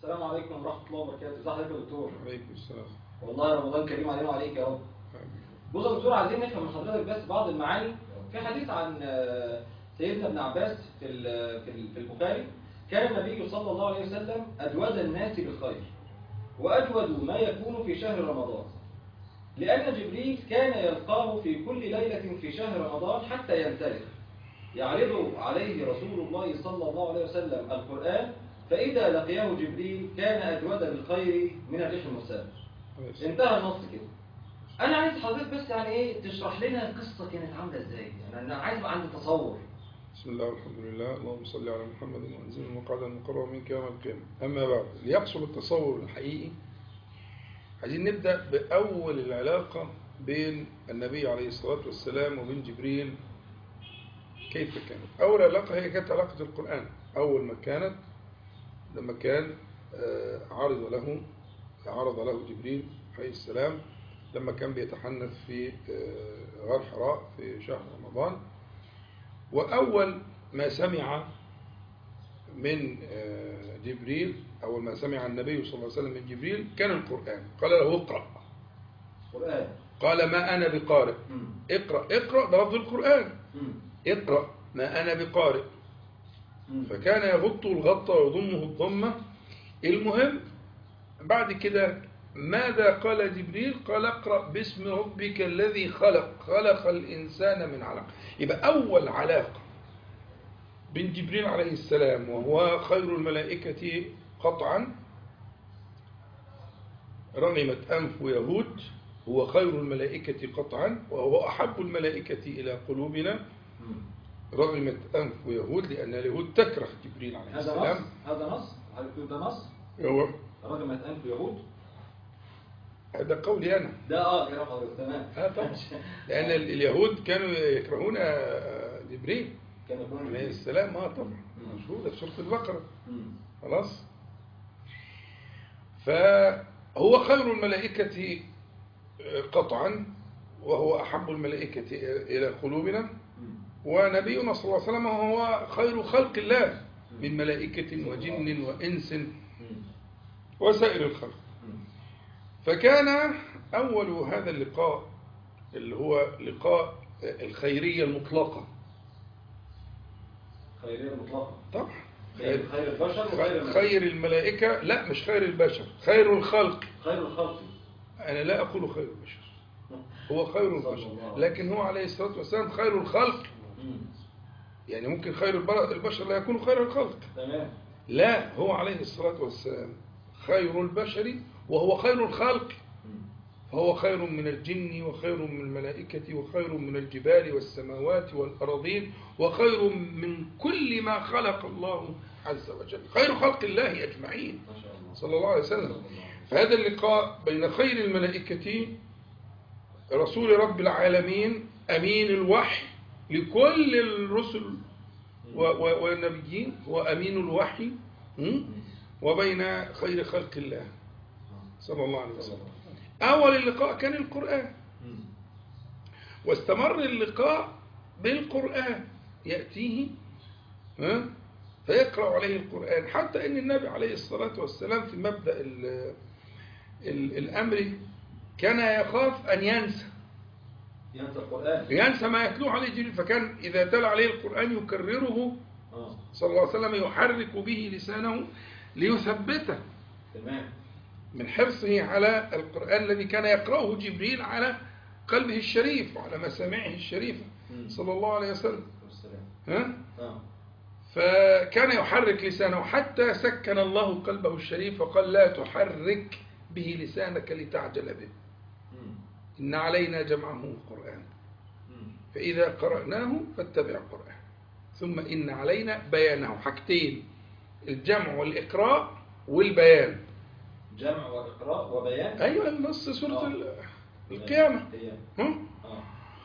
السلام عليكم ورحمة الله وبركاته ازي حضرتك يا دكتور عليكم السلام والله رمضان كريم علينا وعليك يا رب بص يا دكتور عايزين نفهم من حضرتك بس بعض المعاني في حديث عن آه، سيدنا ابن عباس في ال- في ال- في البخاري كان النبي صلى الله عليه وسلم أجود الناس بالخير وأجود ما يكون في شهر رمضان لأن جبريل كان يلقاه في كل ليلة في شهر رمضان حتى ينسلخ يعرض عليه رسول الله صلى الله عليه وسلم القرآن فإذا لقيه جبريل كان أجود بالخير من الريح المرسلة عليه السلام. انتهى النص كده انا عايز حضرتك بس يعني ايه تشرح لنا القصه كانت عامله ازاي يعني انا عايز يبقى عندي تصور بسم الله والحمد لله اللهم صل على محمد وانزل المقعد المقرب منك يوم القيامة أما بعد ليحصل التصور الحقيقي عايزين نبدأ بأول العلاقة بين النبي عليه الصلاة والسلام وبين جبريل كيف كانت أول علاقة هي كانت علاقة القرآن أول ما كانت لما كان آه، عرض له عرض له جبريل عليه السلام لما كان بيتحنث في آه، غار حراء في شهر رمضان وأول ما سمع من آه، جبريل أول ما سمع النبي صلى الله عليه وسلم من جبريل كان القرآن قال له اقرأ قران قال ما أنا بقارئ مم. اقرأ اقرأ ده لفظ القرآن مم. اقرأ ما أنا بقارئ مم. فكان يغط الغط ويضمه الضمة المهم بعد كده ماذا قال جبريل قال اقرأ باسم ربك الذي خلق خلق الإنسان من علق يبقى أول علاقة بين جبريل عليه السلام وهو خير الملائكة قطعا رغمت أنف يهود هو خير الملائكة قطعا وهو أحب الملائكة إلى قلوبنا مم. رغمت أنف يهود لأن اليهود تكره جبريل عليه هذا السلام نص هذا نص حضرتك بتقول ده نص هو رغمت انف يهود هذا قولي أنا ده اه كلام حضرتك تمام ها طبعا لأن ال- اليهود كانوا يكرهون جبريل كان يقول عليه السلام اه طبعا مم. مشهورة في سورة البقرة مم. خلاص فهو خير الملائكة قطعا وهو أحب الملائكة إلى قلوبنا مم. ونبينا صلى الله عليه وسلم هو خير خلق الله من ملائكة وجن وإنس مم. وسائر الخلق مم. فكان أول هذا اللقاء اللي هو لقاء الخيرية المطلقة خيريه مطلقه طبعا خير خير البشر وخير الملائكة. خير الملائكة لا مش خير البشر خير الخلق خير الخلق أنا لا أقول خير البشر هو خير صلى البشر الله عليه لكن هو عليه الصلاة والسلام خير الخلق مم. يعني ممكن خير البر- البشر لا يكون خير الخلق تمام لا هو عليه الصلاة والسلام خير البشر وهو خير الخلق مم. فهو خير من الجن وخير من الملائكة وخير من الجبال والسماوات والأراضين وخير من كل ما خلق الله عز وجل خير خلق الله أجمعين ما شاء الله صلى الله عليه وسلم صلى الله عليه وسلم. فهذا اللقاء بين خير الملائكة رسول رب العالمين أمين الوحي لكل الرسل و- و- والنبيين وأمين الوحي م? وبين خير خلق الله صلى الله عليه وسلم أول اللقاء كان القرآن مم. واستمر اللقاء بالقرآن يأتيه ها؟ فيقرأ عليه القرآن حتى أن النبي عليه الصلاة والسلام في مبدأ ال ال الأمر كان يخاف أن ينسى ينسى القرآن ينسى ما يتلوه عليه جبريل فكان إذا تلا عليه القرآن يكرره اه صلى الله عليه وسلم يحرك به لسانه ليثبته تمام من حرصه على القرآن الذي كان يقرأه جبريل على قلبه الشريف وعلى مسامعه الشريفة مم. صلى الله عليه وسلم والسلام ها؟ اه فكان يحرك لسانه حتى سكن الله قلبه الشريف وقال لا تحرك به لسانك لتعجل به مم. إن علينا جمعه القرآن مم. فإذا قرأناه فاتبع القرآن ثم إن علينا بيانه حاجتين الجمع والإقراء والبيان جمع وإقراء وبيان أيوة النص سورة آه. ال- القيامة القيامة هم؟ اه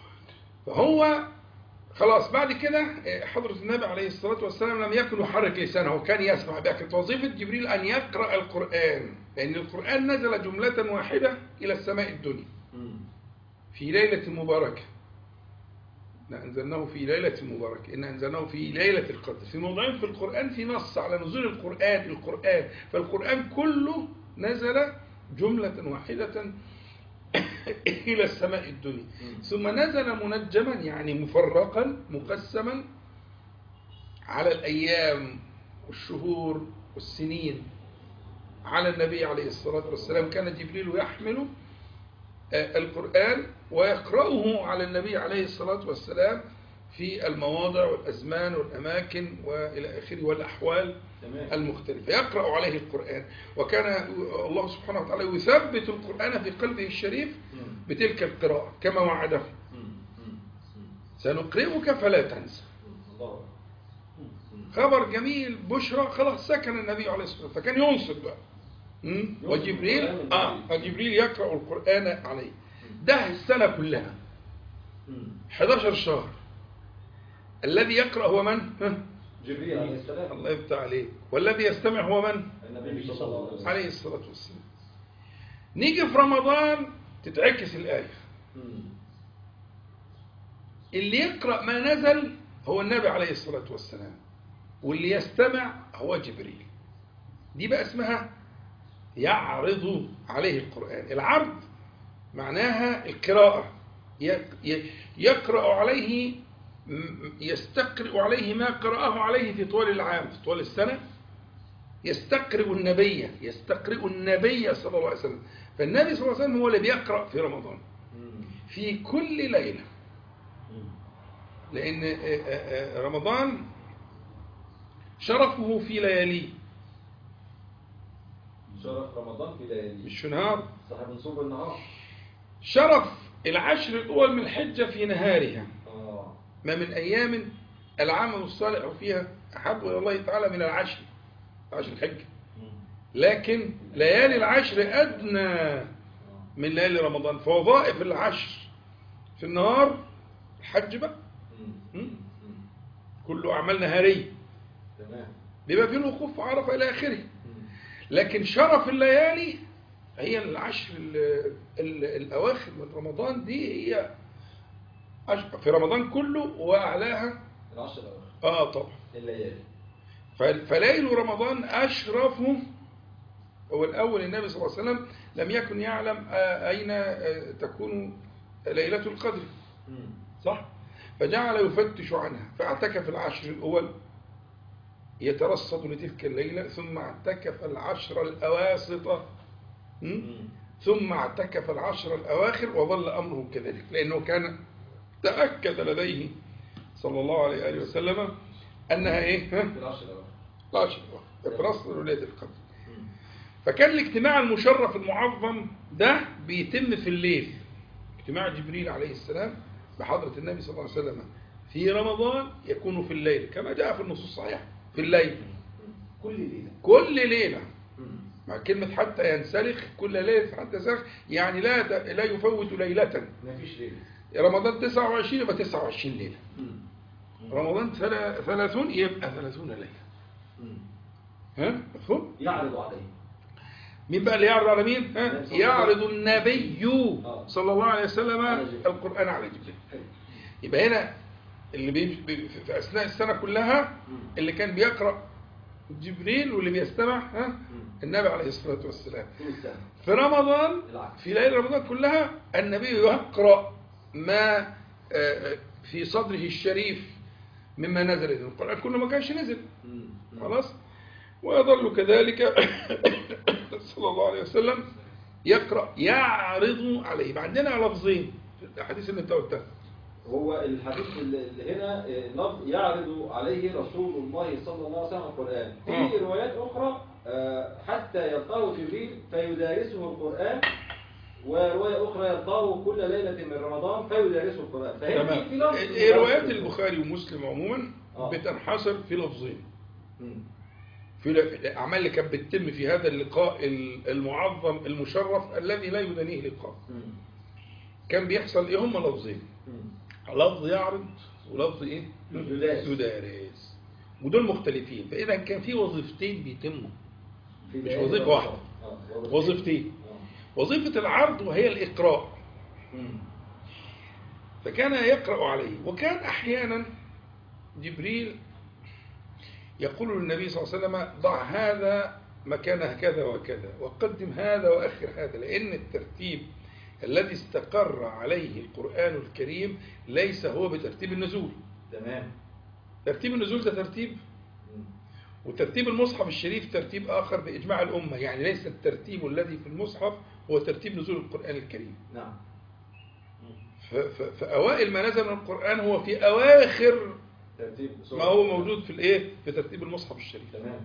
فهو خلاص بعد كده حضرة النبي عليه الصلاة والسلام لم يكن يحرك لسانه كان يسمع بها كانت وظيفة جبريل أن يقرأ القرآن لأن القرآن نزل جملة واحدة إلى السماء الدنيا مم. في ليلة مباركة إن أنزلناه في ليلة مباركة إن أنزلناه في ليلة القدر في موضعين في القرآن في نص على نزول القرآن القرآن فالقرآن كله نزل جملة واحدة إلى السماء الدنيا ثم نزل منجما يعني مفرقا مقسما على الأيام والشهور والسنين على النبي عليه الصلاة والسلام كان جبريل يحمل آه، القرآن ويقرأه على النبي عليه الصلاة والسلام في المواضع والأزمان والأماكن وإلى آخره والأحوال تمام المختلفة يقرأ عليه القرآن وكان الله سبحانه وتعالى يثبت القرآن في قلبه الشريف مم. بتلك القراءة كما وعده مم. مم. مم. سنقرئك فلا تنسى الله أكبر. مم. خبر جميل بشرى خلاص سكن النبي عليه الصلاة والسلام فكان ينصت بقى مم؟ ينصت وجبريل القرآن آه جبريل يقرأ القرآن عليه ده السنة كلها مم. 11 شهر الذي يقرأ هو من؟ ها؟ جبريل عليه السلام الله يفتح عليه والذي يستمع هو من؟ النبي صلى الله عليه وسلم عليه الصلاة والسلام نيجي في رمضان تتعكس الآية مم. اللي يقرأ ما نزل هو النبي عليه الصلاة والسلام واللي يستمع هو جبريل دي بقى اسمها يعرض عليه القرآن العرض معناها القراءة ي- ي- يقرأ عليه م- يستقرئ عليه ما قرأه عليه في طوال العام في طوال السنة يستقرئ النبي يستقرئ النبي صلى الله عليه وسلم فالنبي صلى الله عليه وسلم هو اللي بيقرأ في رمضان مم. في كل ليلة مم. لأن آه، آه، آه، رمضان شرفه في لياليه شرف رمضان في ليالي مش في نهار صاحب نصوب النهار شرف العشر الأول من الحجة في نهارها اه ما من أيام العمل الصالح فيها أحب إلى الله تعالى من العشر عشر الحجة مم. لكن ليالي العشر أدنى آه. من ليالي رمضان فوظائف العشر في النهار الحج بقى مم. مم. مم. كله أعمال نهارية تمام بيبقى فيه الوقوف في عرفة إلى آخره مم. لكن شرف الليالي هي العشر ال ال الأواخر من رمضان دي هي عشر في رمضان كله وأعلاها العشر الأواخر آه طبعا الليالي ف- فليل رمضان أشرف هو الأول النبي صلى الله عليه وسلم لم يكن يعلم آه، أين آه، تكون ليلة القدر مم. صح فجعل يفتش عنها فاعتكف العشر الأول يترصد لتلك الليلة ثم اعتكف العشر الأواسط م? مم. ثم اعتكف العشر الأواخر وظل أمره كذلك لأنه كان تأكد لديه صلى الله عليه وآله وسلم أنها إيه ها؟ في العشر الأواخر العشر الأواخر يترصد ليلة القدر مم. فكان الاجتماع المشرف المعظم ده بيتم في الليل اجتماع جبريل عليه السلام بحضرة النبي صلى الله عليه وسلم في رمضان يكون في الليل كما جاء في النصوص الصحيحة في الليل مم. كل ليلة كل ليلة مم. مع كلمة حتى ينسلخ كل ليلة حتى ينسلخ يعني لا ت- لا يفوت ليلة ما فيش ليلة رمضان 29 يبقى 29 ليلة مم. رمضان ثلا- 30 يبقى 30 ليلة مم. ها مفهوم؟ يعرض عليه مين بقى اللي يعرض على مين؟ ها؟ النبي صلى الله عليه يعرض وسلم. النبي آه. صلى الله عليه وسلم على جبريل. القرآن على جبريل حلو. يبقى هنا اللي بي بي- في أثناء السنة كلها مم. اللي كان بيقرأ جبريل واللي بيستمع ها مم. النبي عليه الصلاة والسلام طول السنة في رمضان العكس في ليلة رمضان كلها النبي يقرأ ما آه، آه، في صدره الشريف مما نزل إذن القرآن كله ما كانش نزل مم. مم. خلاص ويظل كذلك صلى الله عليه وسلم يقرأ يعرض عليه يبقى عندنا لفظين في الأحاديث اللي أنت قلتها هو الحديث اللي اللي هنا آه، لفظ يعرض عليه رسول الله صلى الله عليه وسلم القرآن آه. في روايات أخرى آه، حتى يلقاه جبريل فيدارسه القرآن ورواية أخرى يلقاه كل ليلة من رمضان فيدارسه القرآن فهنا في- في تمام لفظ إيه روايات البخاري ومسلم عموما آه. بتنحصر في لفظين مم. في الأعمال اللي كانت بتتم في هذا اللقاء المعظم المشرف الذي لا يدانيه لقاء مم. كان بيحصل ايه هم لفظين مم. لفظ يعرض ولفظ ايه يدارس. يدارس ودول مختلفين فاذا كان في وظيفتين بيتموا في مش ليالي وظيفة رمضان. واحدة. آه، وظيفتين آه. وظيفة العرض وهي الإقراء مم. فكان يقرأ عليه وكان أحيانا جبريل يقول للنبي صلى الله عليه وسلم ضع هذا مكان كذا وكذا وقدم هذا وأخر هذا لأن الترتيب الذي استقر عليه القرآن الكريم ليس هو بترتيب النزول تمام ترتيب النزول ده ترتيب مم. وترتيب المصحف الشريف ترتيب آخر بإجماع الأمة يعني ليس الترتيب الذي في المصحف هو ترتيب نزول القرآن الكريم نعم مم. ف- ف- فأوائل ما نزل من القرآن هو في أواخر ترتيب سورة. ما هو موجود في الإيه في ترتيب المصحف الشريف تمام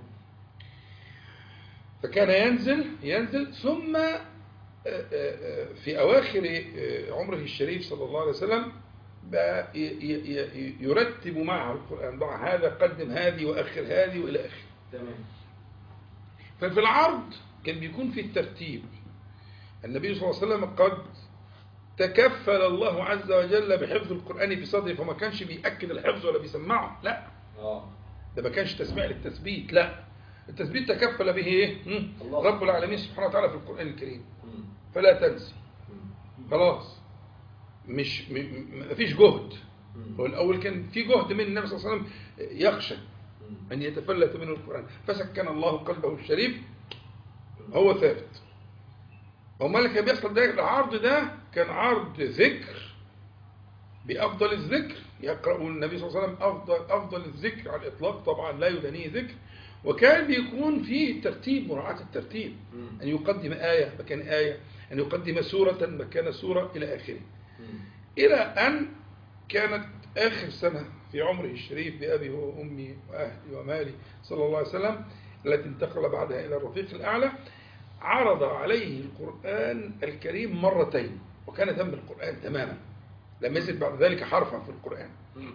فكان ينزل ينزل ثم آه، آه، آه، في أواخر آه، عمره الشريف صلى الله عليه وسلم بقى ي- ي- ي- يرتب معه القرآن ضع هذا قدم هذه وأخر هذه وإلى آخره تمام ففي العرض كان بيكون في الترتيب النبي صلى الله عليه وسلم قد تكفل الله عز وجل بحفظ القرآن في صدره فما كانش بيأكد الحفظ ولا بيسمعه لا اه ده ما كانش تسميع للتثبيت لا التثبيت تكفل به ايه مم. الله. رب العالمين سبحانه وتعالى في القرآن الكريم مم. فلا تنسي مم. خلاص مش م- م- مفيش جهد مم. هو الأول كان في جهد من النبي صلى الله عليه وسلم يخشى مم. أن يتفلت منه القرآن فسكن الله قلبه الشريف هو ثابت وما اللي كان بيحصل ده العرض ده كان عرض ذكر بأفضل الذكر يقرأ النبي صلى الله عليه وسلم أفضل, أفضل الذكر على الإطلاق طبعا لا يدانيه ذكر وكان بيكون فيه ترتيب مراعاة الترتيب مم. أن يقدم آية مكان آية أن يقدم سورة مكان سورة إلى آخره مم. إلى أن كانت آخر سنة في عمره الشريف بأبي وأمي وأهلي ومالي صلى الله عليه وسلم التي انتقل بعدها إلى الرفيق الأعلى عرض عليه القرآن الكريم مرتين وكان تم القرآن تماما لم يزد بعد ذلك حرفا في القرآن مم.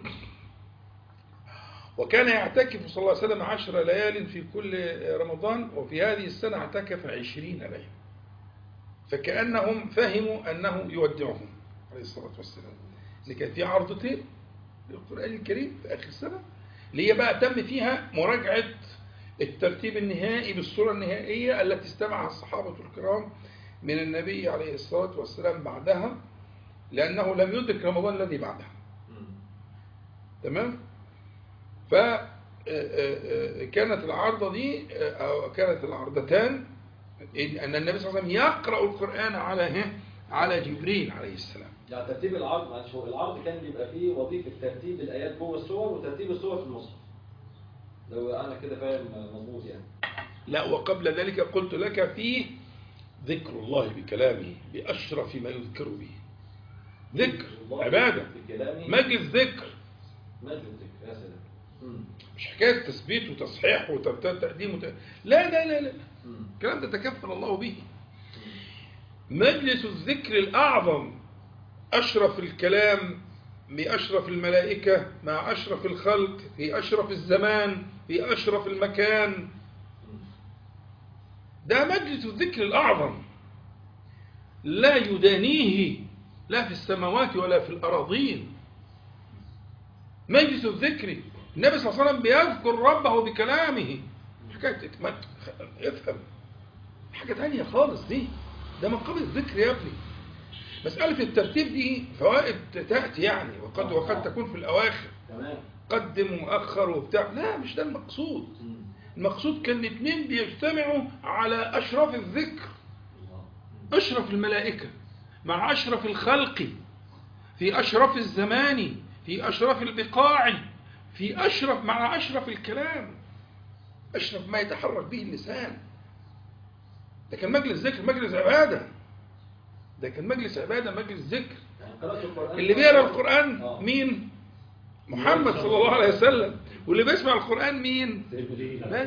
وكان يعتكف صلى الله عليه وسلم عشر ليال في كل رمضان وفي هذه السنة اعتكف عشرين ليلة فكأنهم فهموا أنه يودعهم عليه الصلاة والسلام اللي كان في عرضتين للقرآن الكريم في آخر السنة اللي هي بقى تم فيها مراجعة الترتيب النهائي بالصورة النهائية التي استمعها الصحابة الكرام من النبي عليه الصلاة والسلام بعدها لأنه لم يدرك رمضان الذي بعدها مم. تمام فكانت العرضة دي آه، أو كانت العرضتان إن أن النبي صلى الله عليه وسلم يقرأ القرآن على إيه؟ على جبريل عليه السلام يعني ترتيب العرض معلش هو العرض كان بيبقى فيه وظيفة ترتيب الآيات جوه السور وترتيب السور في المصحف لو أنا كده فاهم مظبوط يعني لا وقبل ذلك قلت لك فيه ذكر الله بكلامه بأشرف ما يذكر به ذكر الله عبادة بكلامه مجلس ذكر مجد ذكر يا سلام مم. مش حكاية تثبيت وتصحيح وتقديم وت... لا لا لا لا مم. الكلام ده تكفل الله به مجلس الذكر الأعظم أشرف الكلام بأشرف الملائكة مع أشرف الخلق في أشرف الزمان في أشرف المكان مم. ده مجلس الذكر الأعظم لا يدانيه لا في السماوات ولا في الأراضين مجلس الذكر النبي صلى الله عليه وسلم بيذكر ربه بكلامه حكاية ما- افهم حاجة تانية خالص دي ده مقام الذكر يا ابني مسألة الترتيب دي فوائد تأتي يعني وقد وقد تكون في الأواخر تمام قدم ومؤخر وبتاع لا مش ده المقصود مم. المقصود كان الاثنين بيجتمعوا على أشرف الذكر الله أشرف الملائكة مع أشرف الخلق في أشرف الزمان في أشرف البقاع في أشرف مع أشرف الكلام أشرف ما يتحرك به اللسان ده كان مجلس ذكر مجلس عبادة ده كان مجلس عبادة مجلس ذكر يعني قراءة القرآن اللي بيقرأ القرآن آه. مين محمد صلى الله عليه وسلم واللي بيسمع القرآن مين بس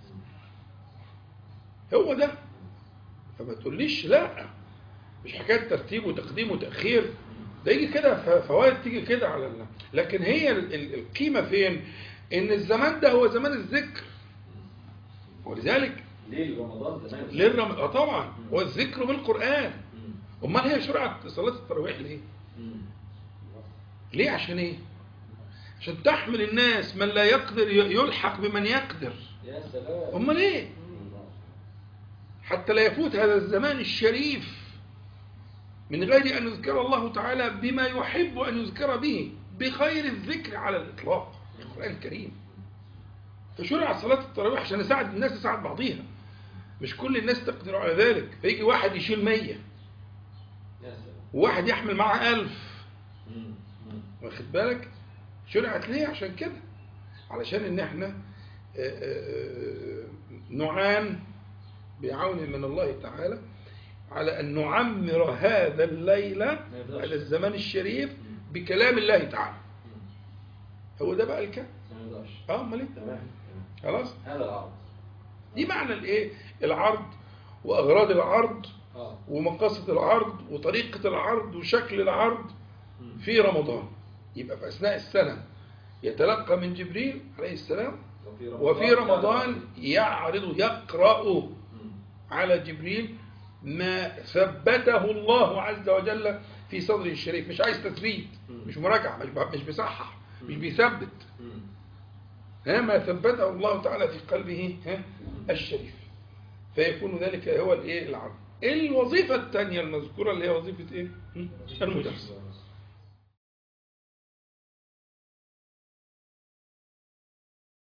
هو ده فما تقوليش لا مش حكايه ترتيب وتقديم وتاخير ده يجي كده ف- فوائد تيجي كده على ال- لكن هي ال- ال- القيمه فين ان الزمان ده هو زمان الذكر ولذلك ليل رمضان تمام للرم... آه طبعا والذكر بالقران مم. امال هي شرعت صلاه التراويح ليه مم. ليه عشان ايه عشان تحمل الناس من لا يقدر ي- يلحق بمن يقدر يا سلام امال ايه مم. حتى لا يفوت هذا الزمان الشريف من غير أن يذكر الله تعالى بما يحب أن يذكر به بخير الذكر على الإطلاق القرآن الكريم فشرع صلاة التراويح عشان نساعد الناس تساعد بعضيها مش كل الناس تقدر على ذلك فيجي واحد يشيل مية يا سلام وواحد يحمل معاه ألف مم. مم. واخد بالك شرعت ليه عشان كده علشان ان احنا آه، آه، نعان بعون من الله تعالى على ان نعمر هذا الليل يفضلش. هذا الزمان الشريف بكلام الله تعالى مم. هو ده بقى الكلام ما يقدرش اه امال ايه تمام خلاص هذا العرض دي معنى الايه العرض واغراض العرض اه ومقاصد العرض وطريقة العرض وشكل العرض مم. في رمضان يبقى في أثناء السنة يتلقى من جبريل عليه السلام وفي وفي رمضان يعرض يقرأ مم. على جبريل ما ثبته الله عز وجل في صدره الشريف مش عايز تثبيت مم. مش مراجعة مش ب- مش بيصحح مش مم. بيثبت مم. ها ما ثبته الله تعالى في قلبه ها الشريف فيكون ذلك هو الايه العرض الوظيفة الثانية المذكورة اللي هي وظيفة ايه؟ هم؟ المدرس